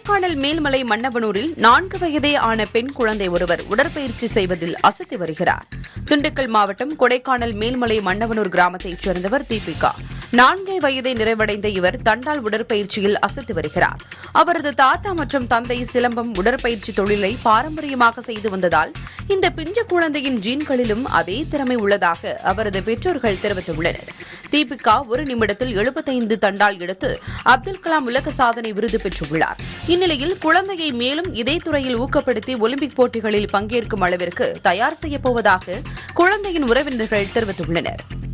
கொடைக்கானல் மேல்மலை மன்னவனூரில் நான்கு வயதே ஆன பெண் குழந்தை ஒருவர் உடற்பயிற்சி செய்வதில் அசத்தி வருகிறார் திண்டுக்கல் மாவட்டம் கொடைக்கானல் மேல்மலை மன்னவனூர் கிராமத்தைச் சேர்ந்தவர் தீபிகா நான்கே வயதை நிறைவடைந்த இவர் தண்டால் உடற்பயிற்சியில் அசத்தி வருகிறார் அவரது தாத்தா மற்றும் தந்தை சிலம்பம் உடற்பயிற்சி தொழிலை பாரம்பரியமாக செய்து வந்ததால் இந்த பிஞ்சு குழந்தையின் ஜீன்களிலும் அதே திறமை உள்ளதாக அவரது பெற்றோர்கள் தெரிவித்துள்ளனர் தீபிகா ஒரு நிமிடத்தில் எழுபத்தைந்து தண்டால் எடுத்து அப்துல் கலாம் உலக சாதனை விருது பெற்றுள்ளார் இந்நிலையில் குழந்தையை மேலும் இதே துறையில் ஊக்கப்படுத்தி ஒலிம்பிக் போட்டிகளில் பங்கேற்கும் அளவிற்கு தயார் செய்யப்போவதாக குழந்தையின் உறவினர்கள் தெரிவித்துள்ளனர்